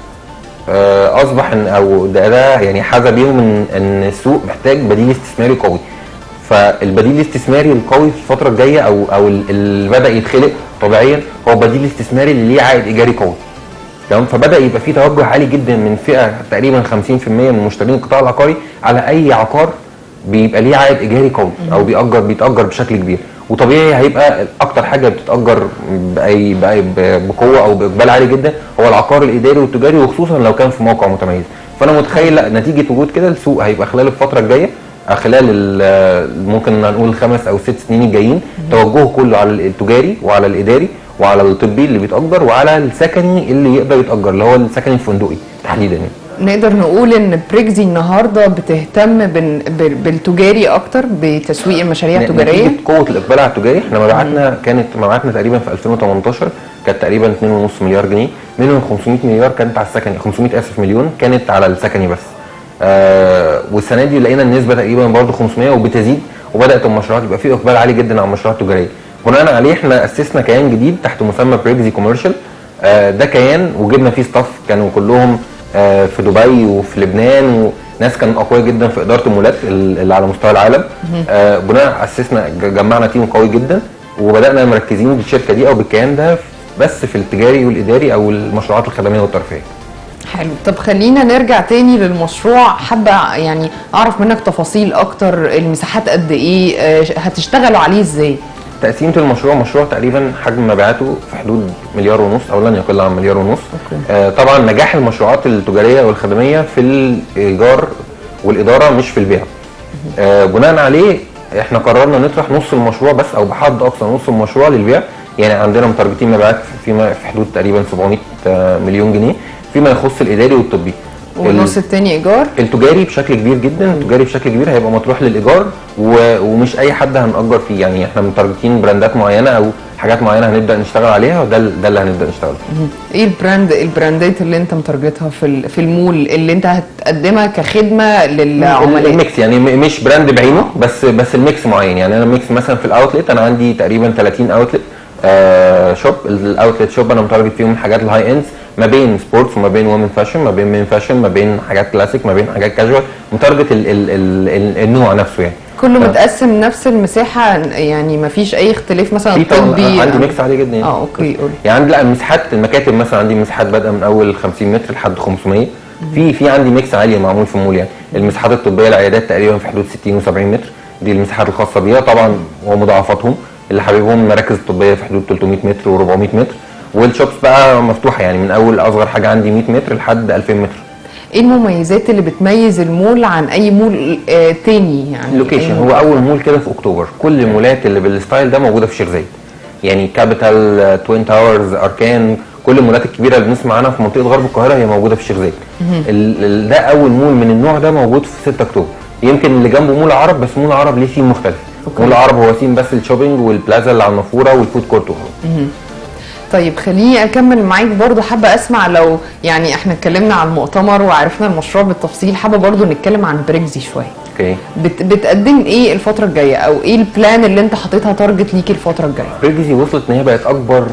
آه، اصبح ان او ده, ده يعني حاز بيهم ان ان السوق محتاج بديل استثماري قوي فالبديل الاستثماري القوي في الفتره الجايه او او ال- اللي بدا يتخلق طبيعيا هو بديل استثماري اللي ليه عائد ايجاري قوي تمام فبدا يبقى في توجه عالي جدا من فئه تقريبا 50% من مشترين القطاع العقاري على اي عقار بيبقى ليه عائد ايجاري قوي او بيأجر بيتأجر بشكل كبير وطبيعي هيبقى اكتر حاجه بتتأجر باي باي ب- بقوه او باقبال عالي جدا هو العقار الاداري والتجاري وخصوصا لو كان في موقع متميز فانا متخيل لا نتيجه وجود كده السوق هيبقى خلال الفتره الجايه آه، خلال ال- ممكن نقول الخمس او ست سنين الجايين توجهه كله على التجاري وعلى الاداري وعلى الطبي اللي بيتأجر وعلى السكني اللي يقدر يتأجر اللي هو السكني الفندقي تحديدا يعني. نقدر نقول ان بريكزي النهارده بتهتم بال- بال- بالتجاري اكتر بتسويق المشاريع ن- التجاريه نتيجه قوه الاقبال على التجاري احنا مبيعاتنا كانت مبيعاتنا تقريبا في 2018 كانت تقريبا 2.5 مليار جنيه منهم 500 مليار كانت على السكني 500 اسف مليون كانت على السكني بس آه والسنه دي لقينا النسبه تقريبا برضه 500 وبتزيد وبدات المشروعات يبقى في اقبال عالي جدا على المشروعات التجاريه بناء عليه احنا اسسنا كيان جديد تحت مسمى بريكزي كوميرشال آه ده كيان وجبنا فيه ستاف كانوا كلهم آه في دبي وفي لبنان وناس كانوا اقوياء جدا في اداره المولات ال- اللي على مستوى العالم آه بناء اسسنا ج- جمعنا تيم قوي جدا وبدانا مركزين بالشركه دي او بالكيان ده بس في التجاري والاداري او المشروعات الخدميه والترفيهيه حلو طب خلينا نرجع تاني للمشروع حابه يعني اعرف منك تفاصيل اكتر المساحات قد ايه آه، هتشتغلوا عليه ازاي تقسيمه المشروع مشروع تقريبا حجم مبيعاته في حدود مليار ونص او لن يقل عن مليار ونص أوكي. آه طبعا نجاح المشروعات التجاريه والخدميه في الايجار والاداره مش في البيع آه بناء عليه احنا قررنا نطرح نص المشروع بس او بحد اقصى نص المشروع للبيع يعني عندنا متارجتين مبيعات فيما في حدود تقريبا 700 آه، مليون جنيه فيما يخص الاداري والطبي والنص التاني ايجار التجاري بشكل كبير جدا التجاري بشكل كبير هيبقى مطروح للايجار و... ومش اي حد هنأجر فيه يعني احنا متارجتين براندات معينه او حاجات معينه هنبدا نشتغل عليها وده ال- ده اللي هنبدا نشتغل فيه. ايه البراند البراندات اللي انت متارجتها في ال- في المول اللي انت هتقدمها كخدمه للعملاء الميكس يعني م- مش براند بعينه بس بس الميكس معين يعني انا ميكس مثلا في الاوتلت انا عندي تقريبا 30 اوتلت آه شوب الاوتلت شوب انا متارجت فيهم حاجات الهاي اندز ما بين سبورتس وما بين وومن فاشن ما بين مين فاشن ما بين حاجات كلاسيك ما بين حاجات كاجوال متارجت ال ال ال ال النوع نفسه يعني كله ف- متقسم نفس المساحه يعني ما فيش اي اختلاف مثلا في طبعا طبي عندي ميكس عالي جدا يعني. اه اوكي قول يعني عندي لا المساحات المكاتب مثلا عندي مساحات بادئه من اول 50 متر لحد 500 في في عندي ميكس عالي معمول في مول يعني المساحات الطبيه العيادات تقريبا في حدود 60 و70 متر دي المساحات الخاصه بيها طبعا ومضاعفاتهم اللي حاببهم المراكز الطبيه في حدود 300 متر و400 متر والشوبس بقى مفتوحه يعني من اول اصغر حاجه عندي 100 متر لحد 2000 متر ايه المميزات اللي بتميز المول عن اي مول آه تاني يعني اللوكيشن أي هو مول؟ اول مول كده في اكتوبر كل المولات اللي بالستايل ده موجوده في الشيخ زايد يعني كابيتال توين تاورز اركان كل المولات الكبيره اللي بنسمع عنها في منطقه غرب القاهره هي موجوده في الشيخ زايد ال- ال- ده اول مول من النوع ده موجود في 6 اكتوبر يمكن اللي جنبه مول عرب بس مول عرب ليه ثيم مختلف مول عرب هو ثيم بس الشوبينج والبلازا اللي على النافوره والفود كورت وخلاص طيب خليني اكمل معاك برضو حابه اسمع لو يعني احنا اتكلمنا عن المؤتمر وعرفنا المشروع بالتفصيل حابه برضو نتكلم عن بريكزي شويه اوكي بت بتقدم ايه الفتره الجايه او ايه البلان اللي انت حاططها تارجت ليكي الفتره الجايه بريجزي وصلت ان هي بقت اكبر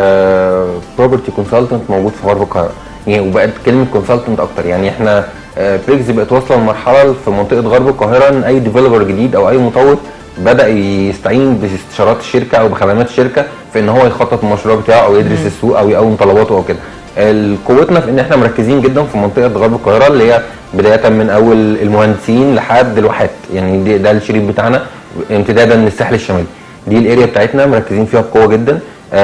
بروبرتي كونسلتنت موجود في غرب القاهره يعني وبقت كلمه كونسلتنت اكتر يعني احنا بريجزي بقت واصله لمرحله في منطقه غرب القاهره ان اي ديفلوبر جديد او اي مطور بدا يستعين باستشارات الشركه او بخدمات الشركه في ان هو يخطط المشروع بتاعه او يدرس السوق او يقوم طلباته او كده ال- قوتنا في ان احنا مركزين جدا في منطقه غرب القاهره اللي هي بدايه من اول المهندسين لحد الواحات يعني دي- ده الشريط بتاعنا امتدادا للساحل الشمالي دي الاريا بتاعتنا مركزين فيها بقوه جدا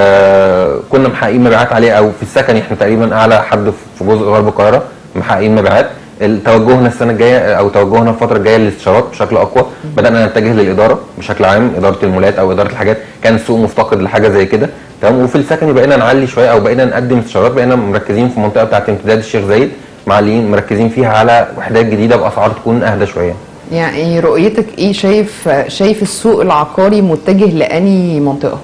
آه كنا محققين مبيعات عليه او في السكن احنا تقريبا اعلى حد في جزء غرب القاهره محققين مبيعات ال- توجهنا السنه الجايه او توجهنا الفتره الجايه للاستشارات بشكل اقوى بدانا نتجه للاداره بشكل عام اداره المولات او اداره الحاجات كان السوق مفتقد لحاجه زي كده تمام وفي السكن بقينا نعلي شويه او بقينا نقدم استشارات بقينا مركزين في المنطقه بتاعه امتداد الشيخ زايد معليين مركزين فيها على وحدات جديده باسعار تكون اهدى شويه يعني رؤيتك ايه شايف شايف السوق العقاري متجه لاني منطقه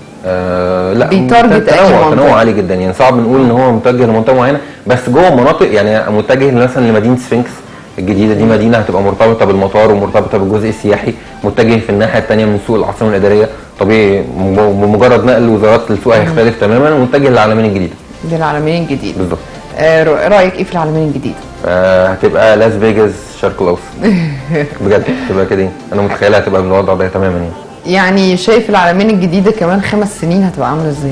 آه لا بيتارجت أي تنوع منطقة. تنوع عالي جدا يعني صعب نقول ان هو متجه لمنطقه معينه بس جوه مناطق يعني متجه مثلا لمدينه سفنكس الجديده دي مدينه هتبقى مرتبطه بالمطار ومرتبطه بالجزء السياحي متجه في الناحيه الثانيه من سوق العاصمه الاداريه طبيعي م- بمجرد نقل وزارات السوق هيختلف تماما ومتجه للعالمين الجديده دي العالمين الجديده بالظبط آه رأ- رايك ايه في العالمين الجديده آه هتبقى لاس فيجاس شرق الاوسط بجد هتبقى كده انا متخيلها هتبقى بالوضع ده تماما يعني يعني شايف العالمين الجديده كمان خمس سنين هتبقى عامله ازاي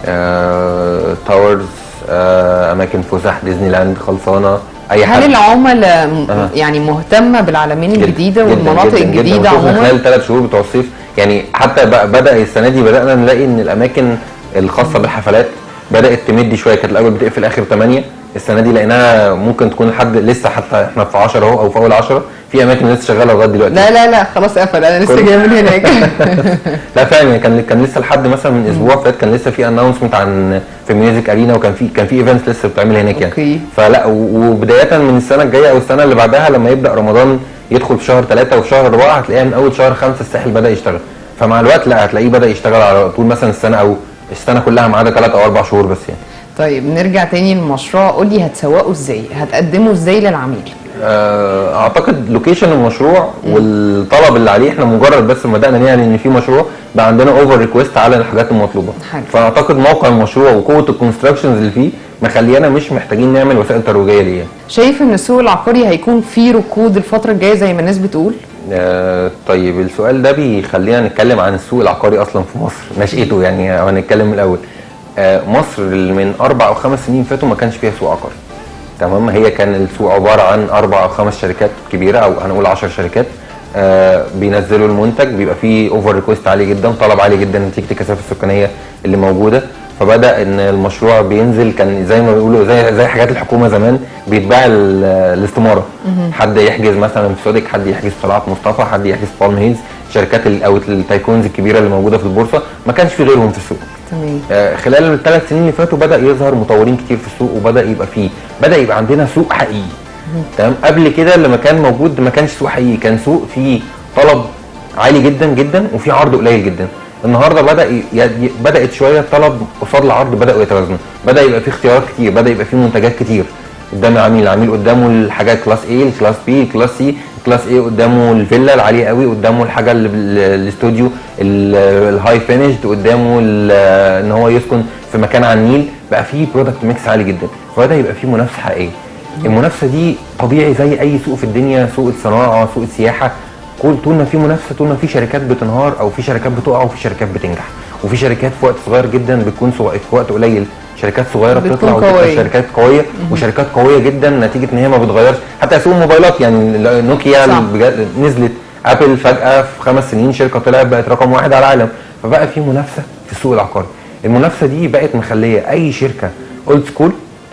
آه تاورز آه اماكن فسح ديزني لاند خلصانه اي حد هل العملاء م- أها. يعني مهتمه بالعالمين جداً- الجديده جداً- والمناطق جداً- جداً. الجديده وشوفنا عموما خلال ثلاث شهور بتوع الصيف يعني حتى بقى بدا السنه دي بدانا نلاقي ان الاماكن الخاصه بالحفلات بدات تمد شويه كانت الاول بتقفل اخر 8 السنه دي لقيناها ممكن تكون لحد لسه حتى احنا في 10 اهو او في اول 10 في اماكن لسه شغاله لغايه دلوقتي لا لا لا خلاص قفل انا لسه كل- جايه من هناك لا فعلا يعني كان كان لسه لحد مثلا من اسبوع فات كان لسه في اناونسمنت عن في ميوزك ارينا وكان في كان في ايفنتس لسه بتعمل هناك يعني أوكي. فلا و- وبدايه من السنه الجايه او السنه اللي بعدها لما يبدا رمضان يدخل في شهر ثلاثة وفي شهر أربعة هتلاقيها من أول شهر خمسة الساحل بدأ يشتغل فمع الوقت لا هتلاقيه بدأ يشتغل على طول مثلا السنة أو السنة كلها ما عدا ثلاث أو أربع شهور بس يعني طيب نرجع تاني للمشروع قول لي هتسوقه ازاي هتقدمه ازاي للعميل آه، اعتقد لوكيشن المشروع والطلب اللي عليه احنا مجرد بس ما بدانا نعلن ان في مشروع بقى عندنا اوفر ريكويست على الحاجات المطلوبه حلو. فاعتقد موقع المشروع وقوه الكونستراكشنز اللي فيه مخلينا مش محتاجين نعمل وسائل ترويجيه ليه شايف ان السوق العقاري هيكون فيه ركود الفتره الجايه زي ما الناس بتقول آه، طيب السؤال ده بيخلينا نتكلم عن السوق العقاري اصلا في مصر نشأته يعني او هنتكلم من الاول آه، مصر من اربع او خمس سنين فاتوا ما كانش فيها سوق عقاري تمام هي كان السوق عباره عن اربع او خمس شركات كبيره او هنقول 10 شركات آه بينزلوا المنتج بيبقى فيه اوفر ريكوست عالي جدا طلب عالي جدا نتيجه الكثافه السكانيه اللي موجوده فبدا ان المشروع بينزل كان زي ما بيقولوا زي زي حاجات الحكومه زمان بيتباع ال- الاستماره حد يحجز مثلا في سودك حد يحجز في طلعت مصطفى حد يحجز في بالم هيلز شركات ال- او التايكونز الكبيره اللي موجوده في البورصه ما كانش في غيرهم في السوق تمام آه، خلال الثلاث سنين اللي فاتوا بدا يظهر مطورين كتير في السوق وبدا يبقى فيه بدا يبقى عندنا سوق حقيقي تمام قبل كده لما كان موجود ما كانش سوق حقيقي كان سوق فيه طلب عالي جدا جدا وفيه عرض قليل جدا النهارده بدا ي... ي... بدات شويه الطلب قصاد العرض بداوا يتوازنوا بدا يبقى فيه اختيارات كتير بدا يبقى فيه منتجات كتير قدام العميل العميل قدامه الحاجات كلاس A الكلاس B الكلاس C كلاس A قدامه الفيلا العاليه قوي قدامه الحاجه اللي بال- الاستوديو ال- الهاي فينيشد قدامه ال- ان هو يسكن في مكان على النيل بقى فيه برودكت ميكس عالي جدا فبدا يبقى فيه منافسه حقيقيه المنافسه دي طبيعي زي اي سوق في الدنيا سوق الصناعه سوق السياحه كل طول ما في منافسه طول ما في شركات بتنهار او في شركات بتقع وفي شركات بتنجح وفي شركات في وقت صغير جدا بتكون صغ... في وقت قليل شركات صغيره بتكون بتطلع وتبقى قوية. شركات قويه وشركات قويه جدا نتيجه ان هي ما بتغيرش حتى سوق الموبايلات يعني نوكيا صح. بجد نزلت ابل فجاه في خمس سنين شركه طلعت بقت رقم واحد على العالم فبقى في منافسه في السوق العقاري المنافسه دي بقت مخليه اي شركه اولد سكول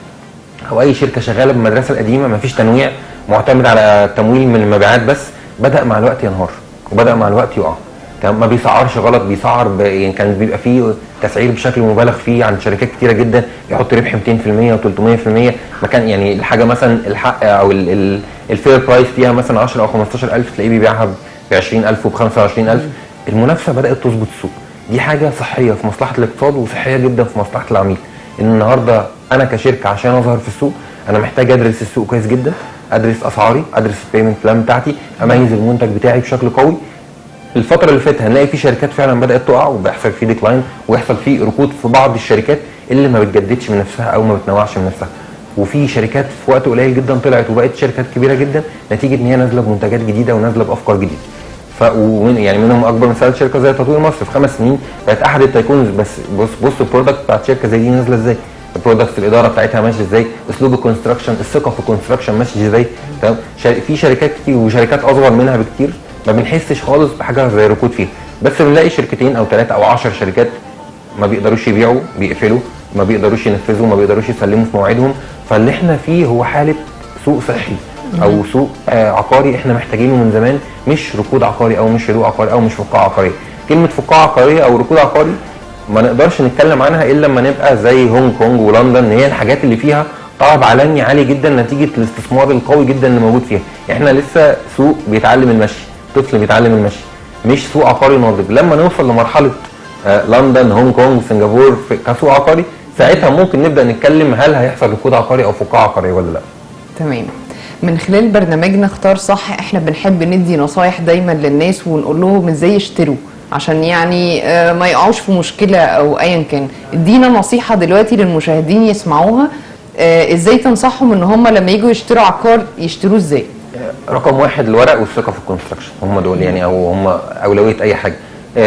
او اي شركه شغاله بالمدرسه القديمه مفيش تنويع معتمد على تمويل من المبيعات بس بدا مع الوقت ينهار وبدا مع الوقت يقع تمام ما بيسعرش غلط بيسعر ب... يعني كان بيبقى فيه تسعير بشكل مبالغ فيه عند شركات كتيره جدا يحط ربح 200% و300% مكان يعني الحاجه مثلا الحق او ال... ال... الفير برايس فيها مثلا 10 او 15000 تلاقيه بيبيعها ب 20000 وب 25000 المنافسه بدات تظبط السوق دي حاجه صحيه في مصلحه الاقتصاد وصحيه جدا في مصلحه العميل ان النهارده انا كشركه عشان اظهر في السوق انا محتاج ادرس السوق كويس جدا ادرس اسعاري ادرس البيمنت بلان بتاعتي اميز المنتج بتاعي بشكل قوي الفتره اللي فاتت هنلاقي في شركات فعلا بدات تقع وبيحصل فيه ديكلاين ويحصل فيه ركود في بعض الشركات اللي ما بتجددش من نفسها او ما بتنوعش من نفسها وفي شركات في وقت قليل جدا طلعت وبقت شركات كبيره جدا نتيجه ان هي نازله بمنتجات جديده ونازله بافكار جديده ف ومن يعني منهم اكبر مثال شركه زي تطوير مصر في خمس سنين بقت احد التايكونز بس بص بص البرودكت بتاعت شركه زي دي نازله ازاي البرودكت الاداره بتاعتها ماشيه ازاي اسلوب الكونستراكشن الثقه في الكونستراكشن ماشي ازاي تمام شر- في شركات كتير وشركات اصغر منها بكتير ما بنحسش خالص بحاجه زي ركود فيها بس بنلاقي شركتين او ثلاثه او 10 شركات ما بيقدروش يبيعوا بيقفلوا ما بيقدروش ينفذوا ما بيقدروش يسلموا في مواعيدهم فاللي احنا فيه هو حاله سوق صحي او سوق آه عقاري احنا محتاجينه من زمان مش ركود عقاري او مش هدوء عقاري او مش فقاعه عقاريه كلمه فقاعه عقاريه او ركود عقاري ما نقدرش نتكلم عنها الا لما نبقى زي هونج كونج ولندن هي الحاجات اللي فيها طلب عالمي عالي جدا نتيجه الاستثمار القوي جدا اللي موجود فيها احنا لسه سوق بيتعلم المشي طفل بيتعلم المشي مش سوق عقاري ناضج لما نوصل لمرحله آه، لندن هونج كونج سنغافور في- كسوق عقاري ساعتها ممكن نبدا نتكلم هل هيحصل ركود عقاري او فقاعه عقاريه ولا لا تمام من خلال برنامجنا اختار صح احنا بنحب ندي نصايح دايما للناس ونقول لهم ازاي يشتروا عشان يعني آه، ما يقعوش في مشكله او ايا كان ادينا نصيحه دلوقتي للمشاهدين يسمعوها آه، ازاي تنصحهم ان هم لما يجوا يشتروا عقار يشتروه ازاي رقم واحد الورق والثقه في الكونستراكشن هم دول يعني او هم اولويه اي حاجه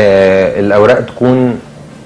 آه الاوراق تكون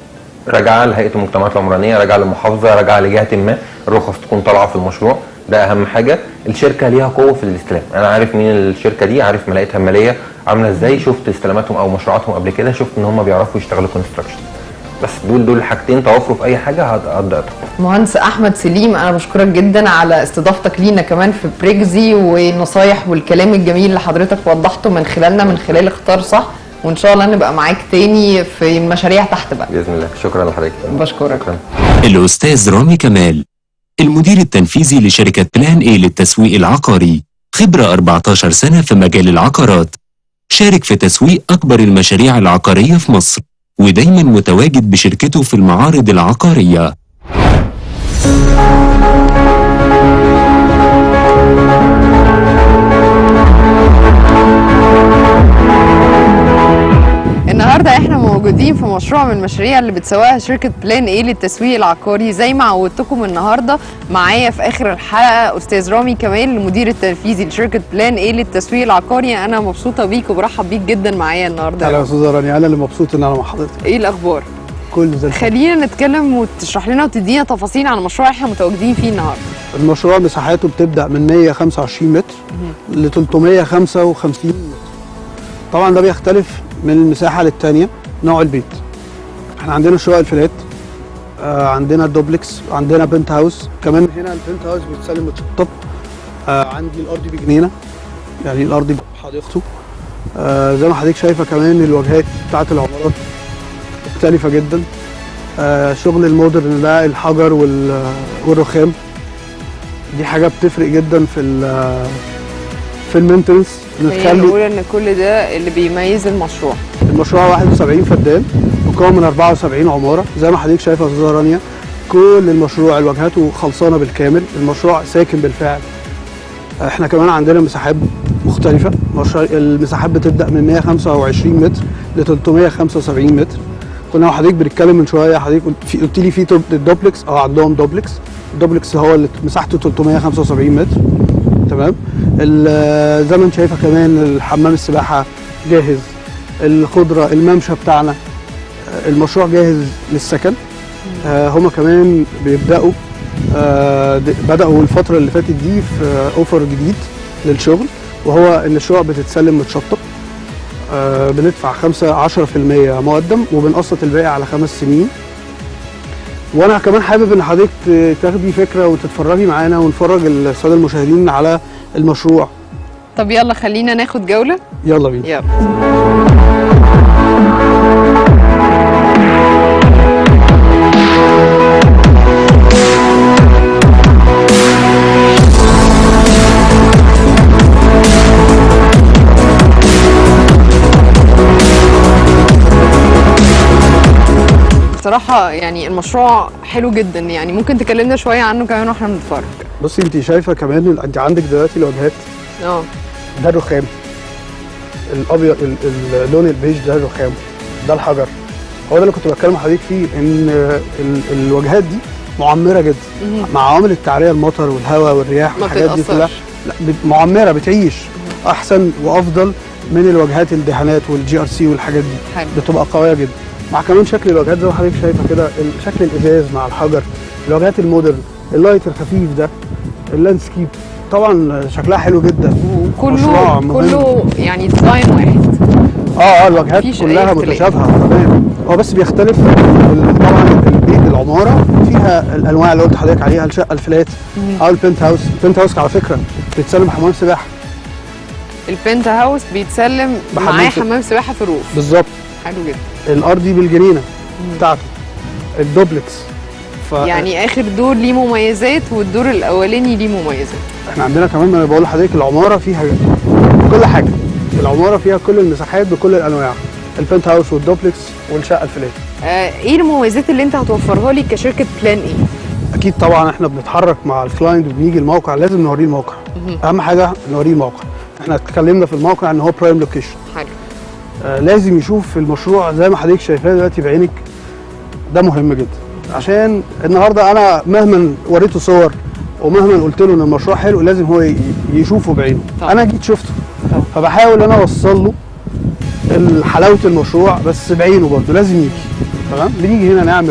راجعه لهيئه المجتمعات العمرانيه راجعه للمحافظه راجعه لجهه ما الرخص تكون طالعه في المشروع ده اهم حاجه الشركه ليها قوه في الاستلام انا عارف مين الشركه دي عارف ملاءتها الماليه عامله ازاي شفت استلاماتهم او مشروعاتهم قبل كده شفت ان هم بيعرفوا يشتغلوا كونستراكشن بس دول دول حاجتين توافروا في اي حاجه هتقدر مهندس احمد سليم انا بشكرك جدا على استضافتك لينا كمان في بريكزي والنصايح والكلام الجميل اللي حضرتك وضحته من خلالنا من خلال اختار صح وان شاء الله نبقى معاك تاني في المشاريع تحت بقى باذن الله شكرا لحضرتك بشكرك شكرا الأستاذ رامي كمال المدير التنفيذي لشركة بلان اي للتسويق العقاري خبرة 14 سنة في مجال العقارات شارك في تسويق أكبر المشاريع العقارية في مصر ودايما متواجد بشركته في المعارض العقارية النهارده احنا موجودين في مشروع من المشاريع اللي بتسوقها شركه بلان ايه للتسويق العقاري زي ما عودتكم النهارده معايا في اخر الحلقه استاذ رامي كمال المدير التنفيذي لشركه بلان ايه للتسويق العقاري انا مبسوطه بيك وبرحب بيك جدا معايا النهارده هلا يا استاذه رانيا انا اللي مبسوط ان انا مع حضرتك ايه الاخبار كله زي الفل خلينا نتكلم وتشرح لنا وتدينا تفاصيل عن المشروع اللي احنا متواجدين فيه النهارده المشروع مساحاته بتبدا من 125 متر ل 355 متر طبعا ده بيختلف من المساحه للتانيه نوع البيت احنا عندنا شقق الفلات آه عندنا الدوبلكس عندنا بنت هاوس كمان هنا البنت هاوس بيتسلم متشطب آه عندي الارض بجنينه يعني الارض بحديقته آه زي ما حضرتك شايفه كمان الواجهات بتاعت العمارات مختلفه جدا آه شغل المودرن ده الحجر وال- والرخام دي حاجه بتفرق جدا في ال- في المينتنس خلينا بتخلي نقول ان كل ده اللي بيميز المشروع المشروع 71 فدان مكون من 74 عماره زي ما حضرتك شايفه يا استاذه رانيا كل المشروع الواجهاته خلصانه بالكامل المشروع ساكن بالفعل احنا كمان عندنا مساحات مختلفه مشروع المساحات بتبدا من 125 متر ل 375 متر كنا حضرتك بنتكلم من شويه حضرتك قلت, في قلت لي في توب- الدوبلكس اه عندهم دوبلكس الدوبلكس هو اللي مساحته 375 متر تمام ال- زي ما انت شايفه كمان الحمام السباحه جاهز الخضره الممشى بتاعنا آه، المشروع جاهز للسكن آه هما كمان بيبداوا آه د- بداوا الفتره اللي فاتت دي في آه اوفر جديد للشغل وهو ان الشقق بتتسلم متشطب آه بندفع 5 10% مقدم وبنقسط الباقي على خمس سنين وانا كمان حابب ان حضرتك ت- تاخدي فكره وتتفرجي معانا ونفرج الساده المشاهدين على المشروع طب يلا خلينا ناخد جوله يلا بينا يلا بصراحة يعني المشروع حلو جدا يعني ممكن تكلمنا شوية عنه كمان واحنا بنتفرج بصي انت شايفه كمان ال- انت عندك دلوقتي الواجهات اه ده الرخام الابيض ال- ال- اللون البيج ده الرخام ده الحجر هو ده اللي كنت بتكلم مع حضرتك فيه ان ال- الواجهات دي معمره جدا مع عوامل التعريه المطر والهواء والرياح ما والحاجات دي كلها بتتأثرش. لا بت- معمره بتعيش احسن وافضل من الواجهات الدهانات والجي ار سي والحاجات دي حلو. بتبقى قويه جدا مع كمان شكل الواجهات زي ما حضرتك شايفه كده ال- شكل الازاز مع الحجر الواجهات المودرن اللايت الخفيف ده اللاندسكيب طبعا شكلها حلو جدا مشروع كله مهم. كله يعني ديزاين واحد اه اه الواجهات مفيش أي كلها اختلاف. متشابهه تمام هو بس بيختلف ال- طبعا البيت العماره فيها الانواع اللي قلت لحضرتك عليها الشقه الفلات او البنت هاوس البنت هاوس على فكره بتسلم حمام سباحه البنت هاوس بيتسلم بحمام معاه سباحة. حمام سباحة في الروف بالظبط حلو جدا الارضي بالجنينه بتاعته الدوبلكس ف يعني اخر دور ليه مميزات والدور الاولاني ليه مميزات احنا عندنا كمان ما انا بقول لحضرتك العماره فيها كل حاجه العماره فيها كل المساحات بكل الانواع البنت هاوس والدوبلكس والشقه الفلات آه ايه المميزات اللي انت هتوفرها لي كشركه بلان ايه اكيد طبعا احنا بنتحرك مع الكلاينت وبنيجي الموقع لازم نوريه الموقع اهم حاجه نوريه الموقع احنا اتكلمنا في الموقع ان هو برايم لوكيشن حلو آه لازم يشوف المشروع زي ما حضرتك شايفاه دلوقتي بعينك ده مهم جدا عشان النهارده انا مهما وريته صور ومهما قلت له ان المشروع حلو لازم هو ي- يشوفه بعينه طبعا. انا جيت شفته طبعا. فبحاول انا اوصل له ال- حلاوه المشروع بس بعينه برضه لازم يجي تمام بنيجي هنا نعمل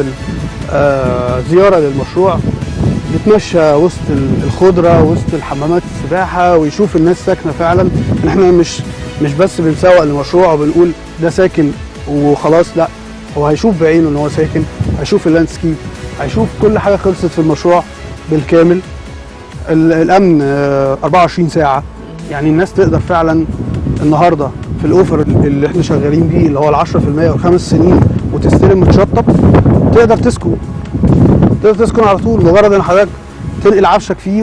آه زياره للمشروع يتمشى وسط ال- الخضره وسط الحمامات السباحه ويشوف الناس ساكنه فعلا ان احنا مش مش بس بنسوق لمشروع وبنقول ده ساكن وخلاص لا هو هيشوف بعينه ان هو ساكن هيشوف اللاندسكيب هيشوف كل حاجه خلصت في المشروع بالكامل ال- الامن آه، 24 ساعه يعني الناس تقدر فعلا النهارده في الاوفر اللي احنا شغالين بيه اللي هو ال 10% والخمس سنين وتستلم متشطب تقدر تسكن تقدر تسكن على طول مجرد ان حضرتك تنقل عفشك فيه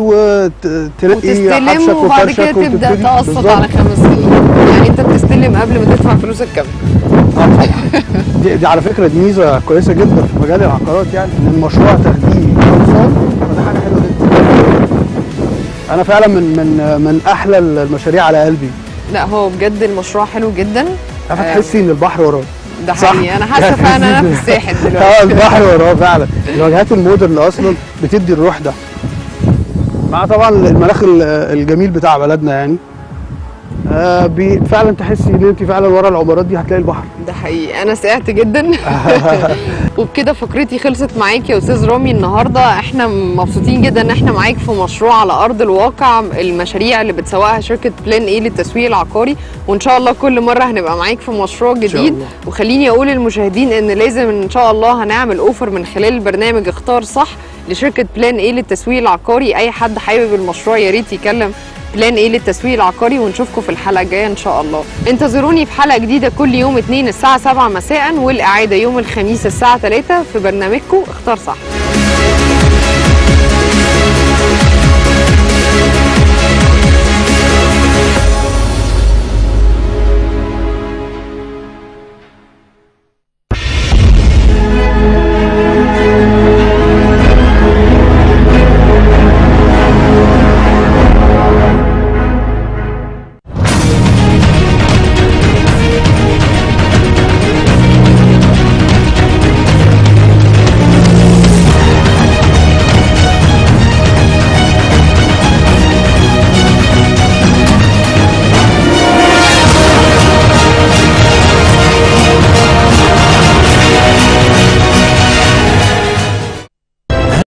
وتنقي عفشك وتستلم وبعد كده وفرشك تبدا وتبتدي. تقسط بالظبط. على خمس سنين يعني انت بتستلم قبل ما تدفع فلوسك كامله آه طبعا دي, دي على فكره دي ميزه كويسه جدا في مجال العقارات يعني ان المشروع تاخديه خلصان فده حاجه حلوه جدا انا فعلا من من من احلى المشاريع على قلبي لا هو بجد المشروع حلو جدا عارفه آه. تحسي ان البحر وراه ده صح. حقيقي انا حاسه فعلا انا في الساحل اه دلوقتي البحر وراه فعلا الواجهات المودرن اصلا بتدي الروح ده مع طبعا المناخ ال- الجميل بتاع بلدنا يعني آه بي- فعلا تحسي ان انت فعلا ورا العمارات دي هتلاقي البحر ده حقيقي انا سقعت جدا وبكده فقرتي خلصت معاك يا استاذ رامي النهارده احنا مبسوطين جدا ان احنا معاك في مشروع على ارض الواقع المشاريع اللي بتسوقها شركه بلان ايه للتسويق العقاري وان شاء الله كل مره هنبقى معاك في مشروع شاء جديد الله. وخليني اقول للمشاهدين ان لازم ان شاء الله هنعمل اوفر من خلال البرنامج اختار صح لشركه بلان ايه للتسويق العقاري اي حد حابب المشروع يا ريت يكلم بلان ايه للتسويق العقاري ونشوفكم في الحلقه الجايه ان شاء الله انتظروني في حلقه جديده كل يوم اثنين الساعه 7 مساء والاعاده يوم الخميس الساعه 3 في برنامجكم اختار صح